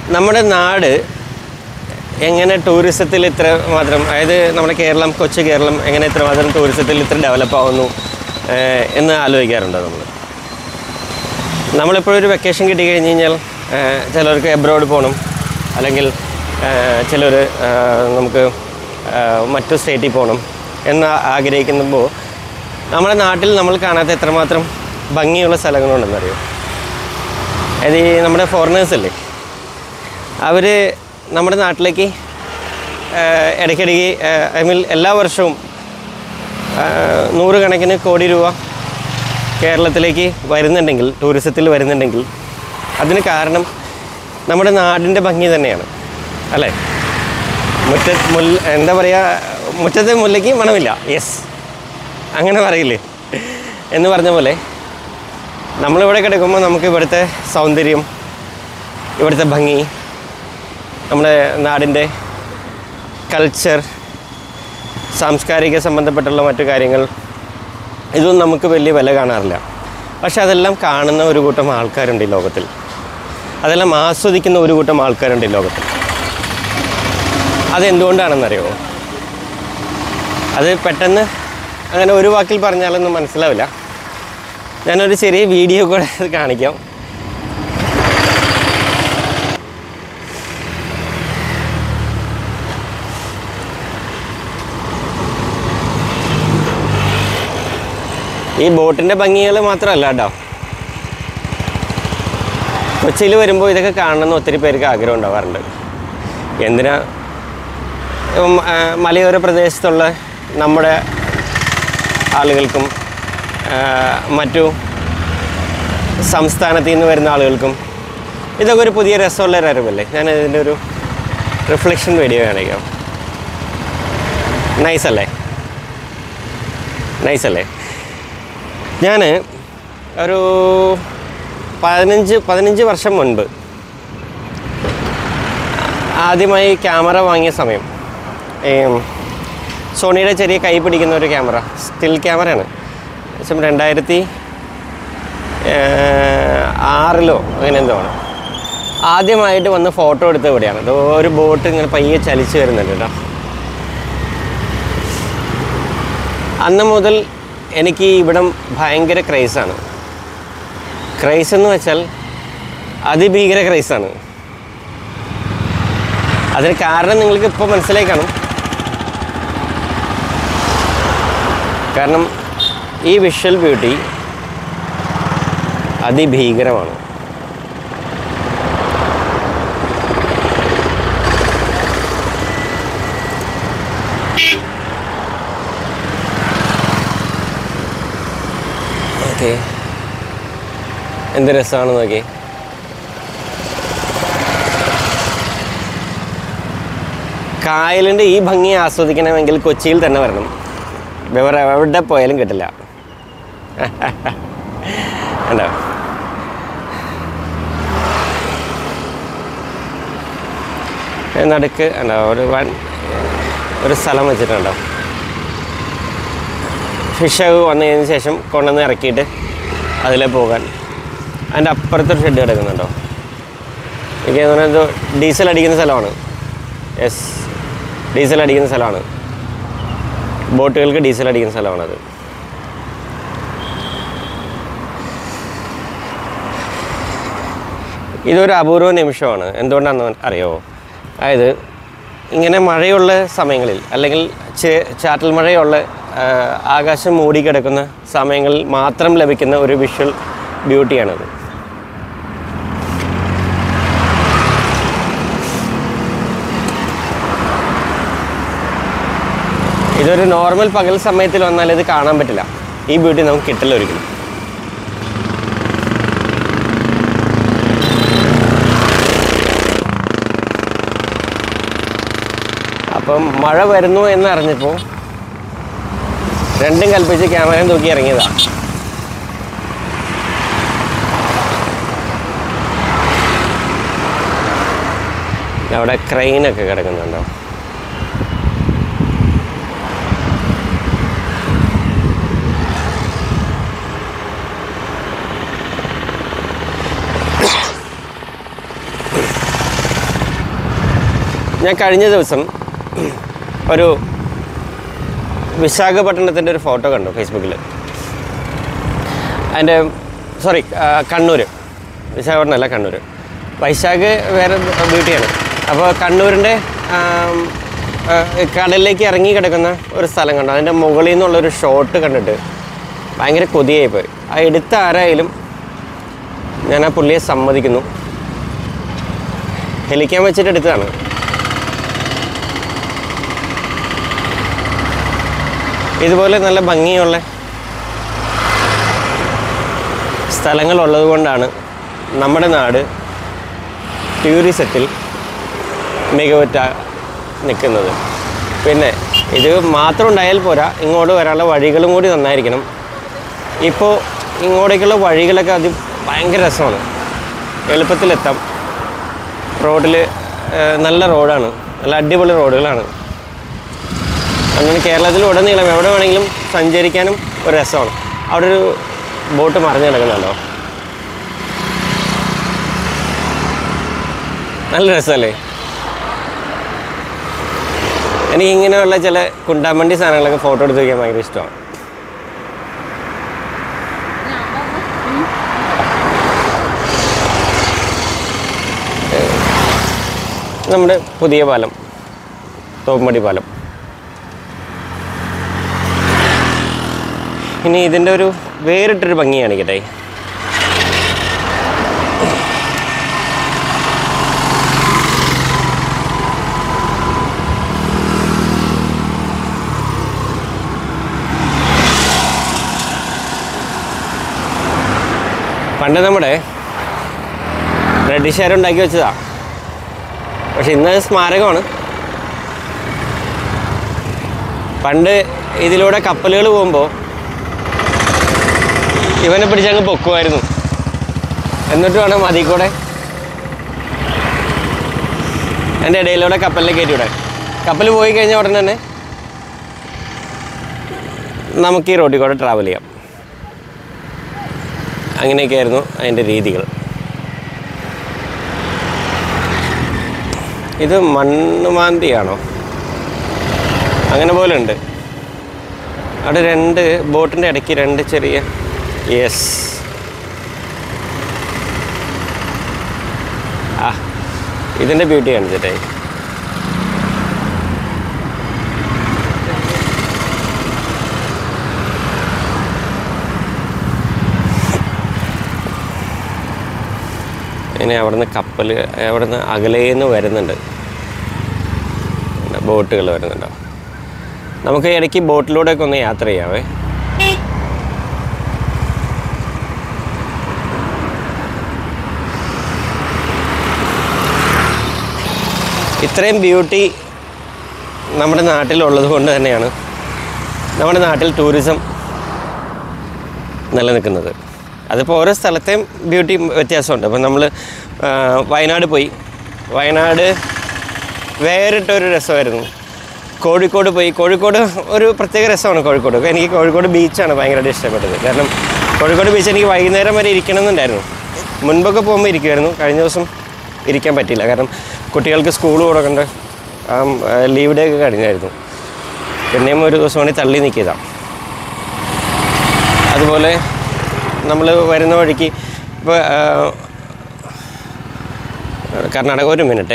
നമ്മുടെ നാട് എങ്ങനെ ടൂറിസത്തിൽ ഇത്ര മാത്രം അതായത് നമ്മുടെ കേരളം കൊച്ചു കേരളം എങ്ങനെ ഇത്ര മാത്രം ടൂറിസത്തിൽ ഇത്ര ഡെവലപ്പ് ആവുന്നു ഏഹ്, എന്ന് ആലോചിക്കാറുണ്ടോ നമ്മൾ നമ്മളിപ്പോഴൊരു വെക്കേഷൻ കിട്ടി കഴിഞ്ഞ് കഴിഞ്ഞാൽ ഏഹ്, ചിലർക്ക് എബ്രോഡ് പോകണം അല്ലെങ്കിൽ ചിലർ നമുക്ക് ഏഹ്, മറ്റു സ്റ്റേറ്റിൽ പോകണം എന്ന് ആഗ്രഹിക്കുമ്പോൾ നമ്മുടെ നാട്ടിൽ നമ്മൾ കാണാത്ത എത്രമാത്രം ഭംഗിയുള്ള സ്ഥലങ്ങളുണ്ടെന്നറിയോ അതായത് ഈ നമ്മുടെ ഫോറിനേഴ്സ് അല്ലേ അവർ നമ്മുടെ നാട്ടിലേക്ക് ഏഹ്, ഇടയ്ക്കിടയ്ക്ക് ഐ മീൻ എല്ലാ വർഷവും ഏഹ്, നൂറുകണക്കിന് കോടി രൂപ കേരളത്തിലേക്ക് വരുന്നുണ്ടെങ്കിൽ ടൂറിസത്തിൽ വരുന്നുണ്ടെങ്കിൽ അതിന് കാരണം നമ്മുടെ നാടിൻ്റെ ഭംഗി തന്നെയാണ് അല്ലേ മുറ്റ മുല്ല എന്താ പറയുക മുറ്റത്തെ മുല്ലയ്ക്ക് മണമില്ല യെസ് അങ്ങനെ പറയില്ലേ എന്ന് പറഞ്ഞ പോലെ നമ്മളിവിടെ കിടക്കുമ്പോൾ നമുക്ക് ഇവിടുത്തെ സൗന്ദര്യം ഇവിടുത്തെ ഭംഗി നമ്മുടെ നാടിൻ്റെ കൾച്ചർ സാംസ്കാരിക സംബന്ധപ്പെട്ടുള്ള മറ്റു കാര്യങ്ങൾ ഇതൊന്നും നമുക്ക് വലിയ വില കാണാറില്ല പക്ഷെ അതെല്ലാം കാണുന്ന ഒരു കൂട്ടം ആൾക്കാരുണ്ട് ഈ ലോകത്തിൽ അതെല്ലാം ആസ്വദിക്കുന്ന ഒരു കൂട്ടം ആൾക്കാരുണ്ട് ഈ ലോകത്തിൽ അതെന്തുകൊണ്ടാണെന്നറിയോ അത് പെട്ടെന്ന് അങ്ങനെ ഒരു വാക്കിൽ പറഞ്ഞാലൊന്നും മനസ്സിലാവില്ല ഞാനൊരു ചെറിയ വീഡിയോ കൂടെ അത് കാണിക്കാം ഈ ബോട്ടിൻ്റെ ഭംഗികൾ മാത്രമല്ല കേട്ടോ കൊച്ചിയിൽ വരുമ്പോൾ ഇതൊക്കെ കാണണമെന്ന് ഒത്തിരി പേർക്ക് ആഗ്രഹം ഉണ്ടാവാറുണ്ട് എന്തിനാ ഉം, ആ, മലയോര പ്രദേശത്തുള്ള നമ്മുടെ ആളുകൾക്കും ആ, മറ്റു സംസ്ഥാനത്തിൽ നിന്ന് വരുന്ന ആളുകൾക്കും ഇതൊക്കെ ഒരു പുതിയ രസമുള്ള ഒരു അറിവല്ലേ ഞാൻ ഇതിൻ്റെ ഒരു റിഫ്ലക്ഷൻ വീഡിയോ കാണിക്കാം നൈസ് അല്ലേ നൈസ് അല്ലേ ഞാൻ ഒരു പതിനഞ്ച് പതിനഞ്ച് വർഷം മുൻപ് ആദ്യമായി ക്യാമറ വാങ്ങിയ സമയം ഈ സോണിയുടെ ചെറിയ കൈ പിടിക്കുന്ന ഒരു ക്യാമറ സ്റ്റിൽ ക്യാമറയാണ് ഏകദേശം രണ്ടായിരത്തി ഏഹ്, ആറിലോ അങ്ങനെ എന്തോ ആണ് ആദ്യമായിട്ട് വന്ന് ഫോട്ടോ എടുത്ത ഇവിടെയാണ് അത് ഒരു ബോട്ട് ഇങ്ങനെ പയ്യെ ചലിച്ച് വരുന്നുണ്ട് കേട്ടോ അന്ന് മുതൽ എനിക്ക് ഈ ഇവിടം ഭയങ്കര ക്രൈസാണ് ക്രൈസ് എന്ന് വെച്ചാൽ അതിഭീകര ക്രൈസാണ് അതിന് കാരണം നിങ്ങൾക്ക് ഇപ്പോൾ മനസ്സിലായി കാണും കാരണം ഈ വിഷ്വൽ ബ്യൂട്ടി അതിഭീകരമാണ് ഓക്കെ എന്ത് രസമാണ് നോക്കി കായലിൻ്റെ ഈ ഭംഗി ആസ്വദിക്കണമെങ്കിൽ കൊച്ചിയിൽ തന്നെ വരണം വേറെ എവിടെ പോയാലും കിട്ടില്ല ഉണ്ടോ നടുക്ക് ഉണ്ടോ ഒരു വൺ ഒരു സ്ഥലം വെച്ചിട്ടുണ്ടോ ഫിഷ് വന്നു കഴിഞ്ഞ ശേഷം കൊണ്ടുവന്ന് ഇറക്കിയിട്ട് അതിലെ പോകാൻ അതിൻ്റെ അപ്പുറത്തൊരു ഷെഡ് കിടക്കുന്നുണ്ടോ എനിക്ക് തോന്നുന്നത് ഡീസൽ അടിക്കുന്ന സ്ഥലമാണ് യെസ് ഡീസൽ അടിക്കുന്ന സ്ഥലമാണ് ബോട്ടുകൾക്ക് ഡീസൽ അടിക്കുന്ന സ്ഥലമാണത് ഇതൊരു അപൂർവ നിമിഷമാണ് എന്തുകൊണ്ടാണെന്ന് അറിയാമോ അതായത് ഇങ്ങനെ മഴയുള്ള സമയങ്ങളിൽ അല്ലെങ്കിൽ ചെ- ചാറ്റൽ മഴയുള്ള ആ, ആകാശം മൂടിക്കിടക്കുന്ന സമയങ്ങളിൽ മാത്രം ലഭിക്കുന്ന ഒരു വിഷ്വൽ ബ്യൂട്ടിയാണത് ഇതൊരു നോർമൽ പകൽ സമയത്തിൽ വന്നാൽ ഇത് കാണാൻ പറ്റില്ല ഈ ബ്യൂട്ടി നമുക്ക് കിട്ടില്ല ഒരിക്കലും അപ്പം മഴ വരുന്നു എന്ന് അറിഞ്ഞപ്പോൾ രണ്ടും കൽപ്പിച്ച് ക്യാമറയും തൂക്കി ഇറങ്ങിയതാണ് അവിടെ ക്രെയിനൊക്കെ കിടക്കുന്നുണ്ടോ ഞാൻ കഴിഞ്ഞ ദിവസം ഒരു വിശാഖപട്ടണത്തിൻ്റെ ഒരു ഫോട്ടോ കണ്ടു ഫേസ്ബുക്കിൽ അതിൻ്റെ സോറി കണ്ണൂർ വിശാഖപട്ടണം അല്ല കണ്ണൂർ വൈശാഖ് വേറെ ബ്യൂട്ടിയാണ് അപ്പോൾ കണ്ണൂരിൻ്റെ ആം, ആ, കടലിലേക്ക് ഇറങ്ങി കിടക്കുന്ന ഒരു സ്ഥലം കണ്ടു അതിൻ്റെ മുകളിൽ നിന്നുള്ളൊരു ഷോട്ട് കണ്ടിട്ട് ഭയങ്കര കൊതിയായിപ്പോയി ആ എടുത്ത ആരായാലും ഞാൻ ആ പുള്ളിയെ സമ്മതിക്കുന്നു ഹെലിക്കാൻ വെച്ചിട്ട് എടുത്തതാണ് ഇതുപോലെ നല്ല ഭംഗിയുള്ള സ്ഥലങ്ങളുള്ളത് കൊണ്ടാണ് നമ്മുടെ നാട് ടൂറിസത്തിൽ മികവുറ്റ നിൽക്കുന്നത് പിന്നെ ഇത് മാത്രം ഉണ്ടായാൽ പോരാ ഇങ്ങോട്ട് വരാനുള്ള വഴികളും കൂടി നന്നായിരിക്കണം ഇപ്പോൾ ഇങ്ങോട്ടേക്കുള്ള വഴികളൊക്കെ അത് ഭയങ്കര രസമാണ് എളുപ്പത്തിലെത്താം റോഡിൽ നല്ല റോഡാണ് നല്ല അടിപൊളി റോഡുകളാണ് അങ്ങനെ കേരളത്തിൽ ഉടനീളം എവിടെ വേണമെങ്കിലും സഞ്ചരിക്കാനും ഒരു രസമാണ് അവിടെ ഒരു ബോട്ട് മറിഞ്ഞ് കിടക്കുന്നുണ്ടോ നല്ല രസമല്ലേ എനിക്ക് ഇങ്ങനെയുള്ള ചില കുണ്ടാമണ്ടി സാധനങ്ങളൊക്കെ ഫോട്ടോ എടുത്ത് വയ്ക്കാൻ ഭയങ്കര ഇഷ്ടമാണ് നമ്മുടെ പുതിയ പാലം തോപ്പുമടി പാലം ഇനി ഇതിൻ്റെ ഒരു വേറിട്ടൊരു ഭംഗി കാണിക്കട്ടെ പണ്ട് നമ്മുടെ ബ്രിട്ടീഷുകാർ ഉണ്ടാക്കി വെച്ചതാ പക്ഷെ ഇന്ന് അത് സ്മാരകമാണ് പണ്ട് ഇതിലൂടെ കപ്പലുകൾ പോകുമ്പോൾ ഇവനെ പിടിച്ചങ്ങ് പൊക്കുമായിരുന്നു എന്നിട്ട് വേണം അതിൽ കൂടെ എൻ്റെ ഇടയിലൂടെ കപ്പലിൽ കയറ്റിവിടാൻ കപ്പൽ പോയി കഴിഞ്ഞ ഉടനെ തന്നെ നമുക്ക് ഈ റോഡിൽ കൂടെ ട്രാവൽ ചെയ്യാം അങ്ങനെയൊക്കെയായിരുന്നു അതിൻ്റെ രീതികൾ ഇത് മണ്ണുമാന്തിയാണോ അങ്ങനെ പോലെ ഉണ്ട് അവിടെ രണ്ട് ബോട്ടിൻ്റെ ഇടയ്ക്ക് രണ്ട് ചെറിയ യെസ് ആ ഇതിൻ്റെ ബ്യൂട്ടി കാണിച്ചിട്ടേ ഇനി അവിടുന്ന് കപ്പൽ അവിടുന്ന് അകലേന്ന് വരുന്നുണ്ട് ബോട്ടുകൾ വരുന്നുണ്ടോ നമുക്ക് ഇടയ്ക്ക് ബോട്ടിലൂടെയൊക്കെ ഒന്ന് യാത്ര ചെയ്യാവേ ഇത്രയും ബ്യൂട്ടി നമ്മുടെ നാട്ടിലുള്ളത് കൊണ്ട് തന്നെയാണ് നമ്മുടെ നാട്ടിൽ ടൂറിസം നിലനിൽക്കുന്നത് അതിപ്പോൾ ഓരോ സ്ഥലത്തെയും ബ്യൂട്ടി വ്യത്യാസമുണ്ട് അപ്പം നമ്മൾ വയനാട് പോയി വയനാട് വേറിട്ടൊരു രസമായിരുന്നു കോഴിക്കോട് പോയി കോഴിക്കോട് ഒരു പ്രത്യേക രസമാണ് കോഴിക്കോട് എനിക്ക് കോഴിക്കോട് ബീച്ചാണ് ഭയങ്കരമായിട്ട് ഇഷ്ടപ്പെട്ടത് കാരണം കോഴിക്കോട് ബീച്ച് എനിക്ക് വൈകുന്നേരം വരെ ഇരിക്കണമെന്നുണ്ടായിരുന്നു മുൻപൊക്കെ പോകുമ്പോൾ ഇരിക്കുമായിരുന്നു കഴിഞ്ഞ ദിവസം ഇരിക്കാൻ പറ്റിയില്ല കാരണം കുട്ടികൾക്ക് സ്കൂൾ കൊടുക്കേണ്ട ആ ലീവ് ഡേ ഒക്കെ കഴിഞ്ഞായിരുന്നു പിന്നെയും ഒരു ദിവസം വേണമെങ്കിൽ തള്ളി നിൽക്കിയതാണ് അതുപോലെ നമ്മൾ വരുന്ന വഴിക്ക് ഇപ്പോൾ കർണാടക ഒരു മിനിറ്റേ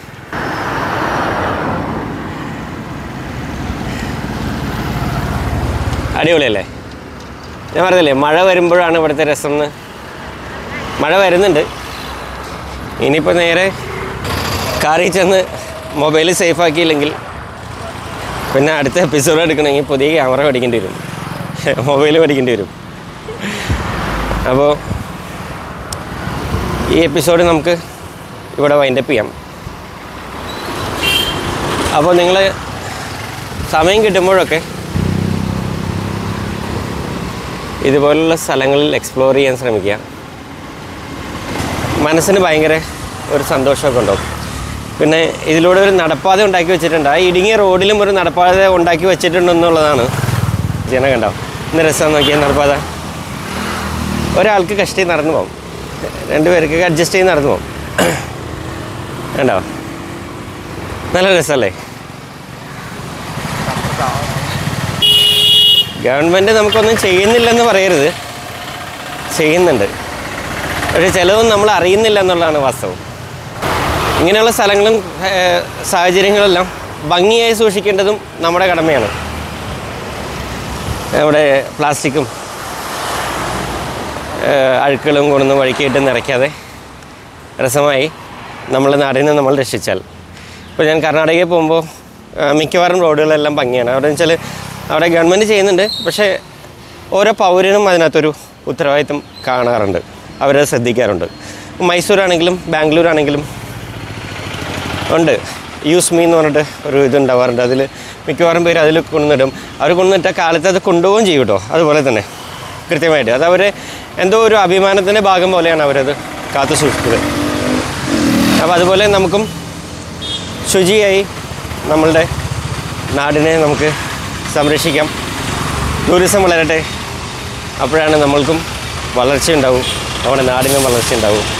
അടിപൊളിയല്ലേ ഞാൻ പറഞ്ഞില്ലേ മഴ വരുമ്പോഴാണ് ഇവിടുത്തെ രസം എന്ന് മഴ വരുന്നുണ്ട് ഇനിയിപ്പോൾ നേരെ കാറിൽ ചെന്ന് മൊബൈൽ സേഫ് ആക്കിയില്ലെങ്കിൽ പിന്നെ അടുത്ത എപ്പിസോഡ് എടുക്കണമെങ്കിൽ പുതിയ ക്യാമറ മേടിക്കേണ്ടി വരും മൊബൈൽ മേടിക്കേണ്ടി വരും അപ്പോൾ ഈ എപ്പിസോഡ് നമുക്ക് ഇവിടെ വൈൻഡപ്പ് ചെയ്യാം അപ്പോൾ നിങ്ങൾ സമയം കിട്ടുമ്പോഴൊക്കെ ഇതുപോലുള്ള സ്ഥലങ്ങളിൽ എക്സ്പ്ലോർ ചെയ്യാൻ ശ്രമിക്കുക മനസ്സിന് ഭയങ്കര ഒരു സന്തോഷമൊക്കെ ഉണ്ടാവും പിന്നെ ഇതിലൂടെ ഒരു നടപ്പാത ഉണ്ടാക്കി വെച്ചിട്ടുണ്ട് ആ ഇടുങ്ങിയ റോഡിലും ഒരു നടപ്പാത ഉണ്ടാക്കി വെച്ചിട്ടുണ്ടെന്നുള്ളതാണ് ജനം കണ്ടോ ഇന്ന് രസം നോക്കിയാൽ നടപ്പാത ഒരാൾക്ക് കഷ്ടി നടന്നു പോകും രണ്ടുപേർക്ക് അഡ്ജസ്റ്റ് ചെയ്ത് നടന്നു പോകും കണ്ടോ നല്ല രസമല്ലേ ഗവൺമെൻറ് നമുക്കൊന്നും ചെയ്യുന്നില്ലെന്ന് പറയരുത് ചെയ്യുന്നുണ്ട് പക്ഷേ ചിലവും നമ്മൾ അറിയുന്നില്ല എന്നുള്ളതാണ് വാസ്തവം ഇങ്ങനെയുള്ള സ്ഥലങ്ങളും ഏഹ്, സാഹചര്യങ്ങളെല്ലാം ഭംഗിയായി സൂക്ഷിക്കേണ്ടതും നമ്മുടെ കടമയാണ് നമ്മുടെ പ്ലാസ്റ്റിക്കും ഏഹ്, അഴുക്കുകളും കൊണ്ടൊന്ന് വഴിക്കിട്ട് നിറയ്ക്കാതെ രസമായി നമ്മളെ നാടിനെ നമ്മൾ രക്ഷിച്ചാൽ ഇപ്പോൾ ഞാൻ കർണാടകയിൽ പോകുമ്പോൾ ആ, മിക്കവാറും റോഡുകളെല്ലാം ഭംഗിയാണ് അവിടെ വെച്ചാൽ അവിടെ ഗവൺമെൻറ് ചെയ്യുന്നുണ്ട് പക്ഷേ ഓരോ പൗരനും അതിനകത്തൊരു ഉത്തരവാദിത്വം കാണാറുണ്ട് അവരത് ശ്രദ്ധിക്കാറുണ്ട് മൈസൂരാണെങ്കിലും ബാംഗ്ലൂരാണെങ്കിലും ഉണ്ട് യൂസ് മീ എന്ന് പറഞ്ഞിട്ട് ഒരു ഇത് ഉണ്ടാവാറുണ്ട് അതിൽ മിക്കവാറും പേര് അതിൽ കൊണ്ടുവന്നിടും അവർ കൊണ്ടുവന്നിട്ട കാലത്ത് അത് കൊണ്ടുപോവുകയും ചെയ്യും കേട്ടോ അതുപോലെ തന്നെ കൃത്യമായിട്ട് അത് അവർ എന്തോ ഒരു അഭിമാനത്തിൻ്റെ ഭാഗം പോലെയാണ് അവരത് കാത്തു സൂക്ഷിച്ചത് അപ്പോൾ അതുപോലെ നമുക്കും ശുചിയായി നമ്മളുടെ നാടിനെ നമുക്ക് സംരക്ഷിക്കാം ടൂറിസം വളരട്ടെ അപ്പോഴാണ് നമ്മൾക്കും വളർച്ച ഉണ്ടാവും നമ്മുടെ നാടിനും വളർച്ച ഉണ്ടാവും